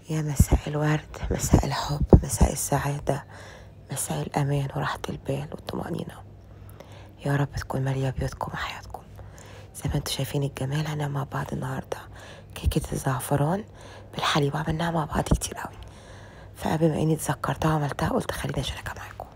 يا مساء الورد مساء الحب مساء السعادة مساء الأمان وراحة البال والطمأنينة يا رب تكون مالية بيوتكم وحياتكم زي ما انتم شايفين الجمال هنعمل مع بعض النهاردة كيكة الزعفران بالحليب وعملناها مع بعض كتير قوي فقبل ما اني اتذكرتها وعملتها قلت خليني اشاركها معاكم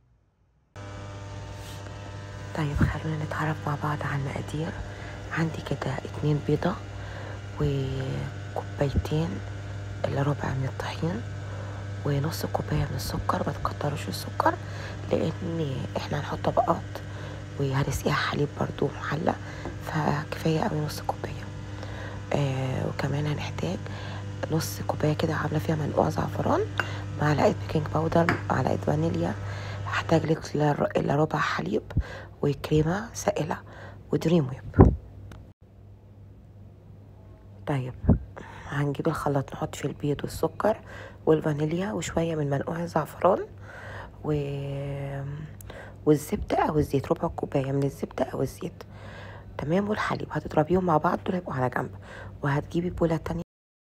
طيب خلونا نتعرف مع بعض على المقادير عندي كده اتنين بيضة وكوبايتين الا ربع من الطحين ونص كوباية من السكر ما تكتروش السكر لان احنا هنحط طبقات وهنسقيها حليب برضو محلى فكفاية قوي نص كوباية آه وكمان هنحتاج نص كوباية كده عاملة فيها منقوع زعفران معلقة بيكنج باودر معلقة فانيليا هحتاج لتر الا ربع حليب وكريمة سائلة ودريم ويب طيب هنجيب الخلاط نحط فيه البيض والسكر والفانيليا وشوية من منقوع الزعفران و... والزبدة أو الزيت ربع كوباية من الزبدة أو الزيت تمام والحليب هتضربيهم مع بعض دول هيبقوا على جنب وهتجيبي بولة تانية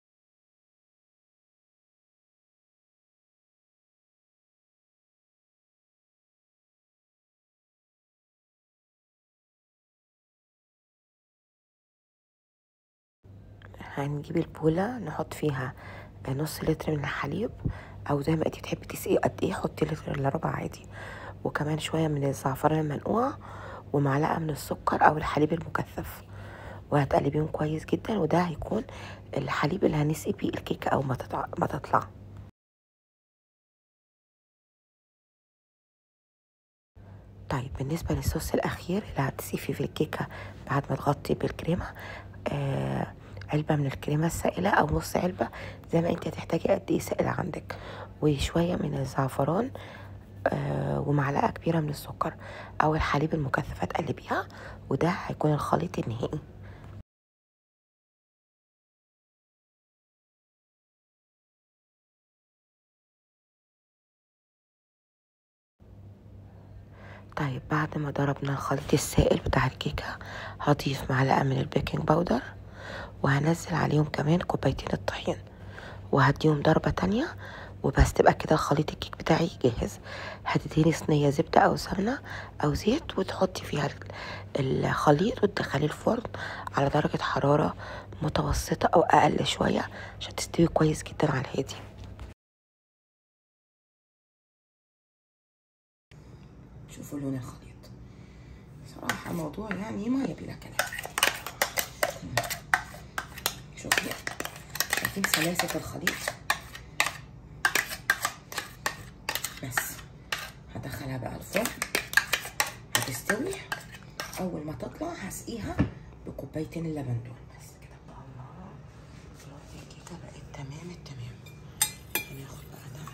هنجيب البولة نحط فيها نص لتر من الحليب او زي ما انتي تحبي تسقي قد ايه حطي لتر الا ربع عادي وكمان شويه من الزعفران المنقوع ومعلقه من السكر او الحليب المكثف وهتقلبيهم كويس جدا وده هيكون الحليب اللي هنسقي بيه الكيكه او ما تطلع ما تطلع طيب بالنسبه للصوص الاخير اللي هتسقي فيه في الكيكه بعد ما تغطي بالكريمه آه علبة من الكريمة السائلة أو نص علبة زي ما انت هتحتاجي قد ايه سائل عندك وشوية من الزعفران آه ومعلقة كبيرة من السكر أو الحليب المكثف هتقلبيها وده هيكون الخليط النهائي طيب بعد ما ضربنا الخليط السائل بتاع الكيكة هضيف معلقة من البيكنج باودر وهنزل عليهم كمان كوبايتين الطحين وهديهم ضربة تانية وبس تبقى كده خليط الكيك بتاعي جاهز هتدهني صينية زبدة أو سمنة أو زيت وتحطي فيها الخليط وتدخليه الفرن على درجة حرارة متوسطة أو أقل شوية عشان تستوي كويس جدا على الهادي شوفوا لون الخليط صراحة موضوع يعني ما يبي له كلام شوفي شايفين سلاسة الخليط بس هدخلها بقى الفرن هتستوي اول ما تطلع هسقيها بكوبايتين اللبن دول بس كده الله دلوقتي الكيكه بقت تمام التمام هناخد بقى ده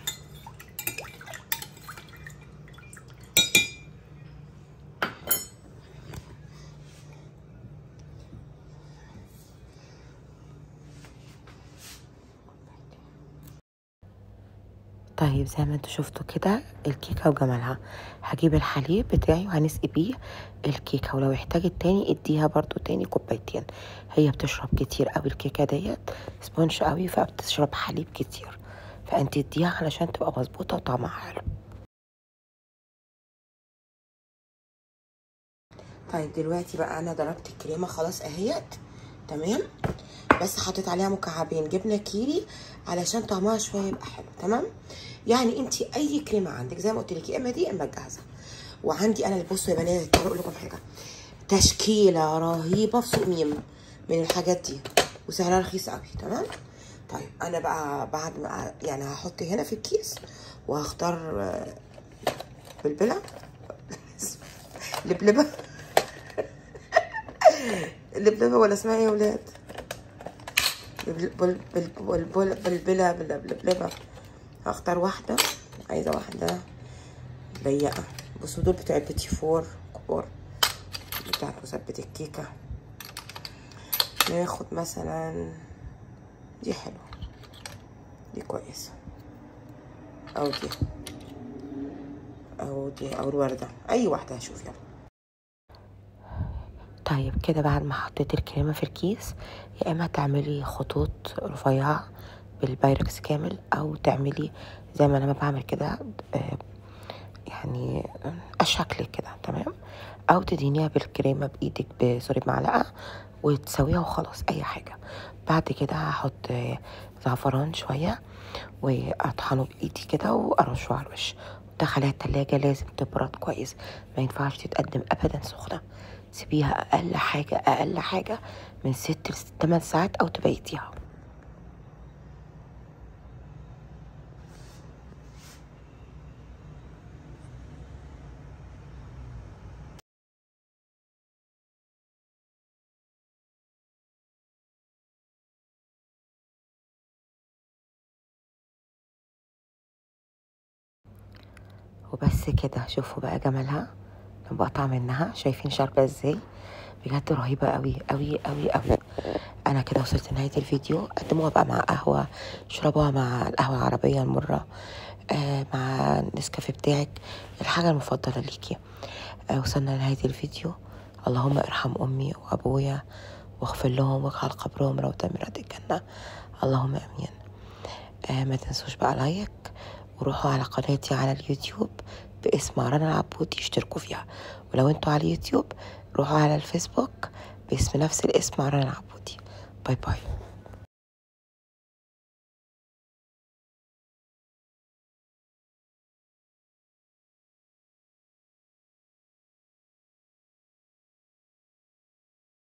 طيب زي ما انتوا شفتوا كده الكيكه وجمالها هجيب الحليب بتاعي وهنسقي بيه الكيكه ولو احتاجت تاني اديها برضو تاني كوبايتين هي بتشرب كتير قوي الكيكه ديت سبونج قوي فبتشرب حليب كتير فانت اديها علشان تبقى مظبوطه وطعمها حلو طيب دلوقتي بقى انا ضربت الكريمه خلاص اهيت تمام بس حطيت عليها مكعبين جبنه كيري علشان طعمها شويه يبقى حلو تمام يعني انت اي كريمه عندك زي ما قلت لك يا اما دي يا اما الجاهزه وعندي انا بصوا يا بنات اقول لكم حاجه تشكيله رهيبه في سوق ميم من الحاجات دي وسعرها رخيص قوي تمام طيب انا بقى بعد ما يعني هحط هنا في الكيس وهختار بلبله لبلبه لبلبه ولا اسمها ايه يا ولاد بلبله بلبله هختار واحده عايزه واحده ضيقه بصوا دول بتوع البيتي فور كبار بتاعت مثبت الكيكه ناخد مثلا دي حلوه دي كويسه او دي او دي او الورده اي واحده هشوف يلا طيب كده بعد ما حطيت الكريمة في الكيس يا اما تعملي خطوط رفيعة بالبايركس كامل او تعملي زي ما انا ما بعمل كده آه، يعني اشكل كده تمام او تدينيها بالكريمه بايدك ب- سوري بمعلقه وتسويها وخلاص اي حاجه بعد كده هحط آه، زعفران شويه واطحنه بايدي كده وارشه على الوش دخلها التلاجة لازم تبرد كويس ما ينفعش تتقدم ابدا سخنه سيبيها اقل حاجه اقل حاجه من ست لثمان ساعات او تبيتيها وبس كده شوفوا بقى جمالها انا بقطع منها شايفين شاربة ازاي بجد رهيبة قوي قوي قوي قوي انا كده وصلت لنهاية الفيديو قدموها بقى مع قهوة اشربوها مع القهوة العربية المرة آه مع النسكافيه بتاعك الحاجة المفضلة ليكي آه وصلنا لنهاية الفيديو اللهم ارحم امي وابويا واغفر لهم واجعل قبرهم روضة من رياض الجنة اللهم امين آه ما تنسوش بقى لايك وروحوا على قناتي على اليوتيوب باسم رنا العبودي اشتركوا فيها ولو انتوا على اليوتيوب روحوا على الفيسبوك باسم نفس الاسم رنا العبودي باي باي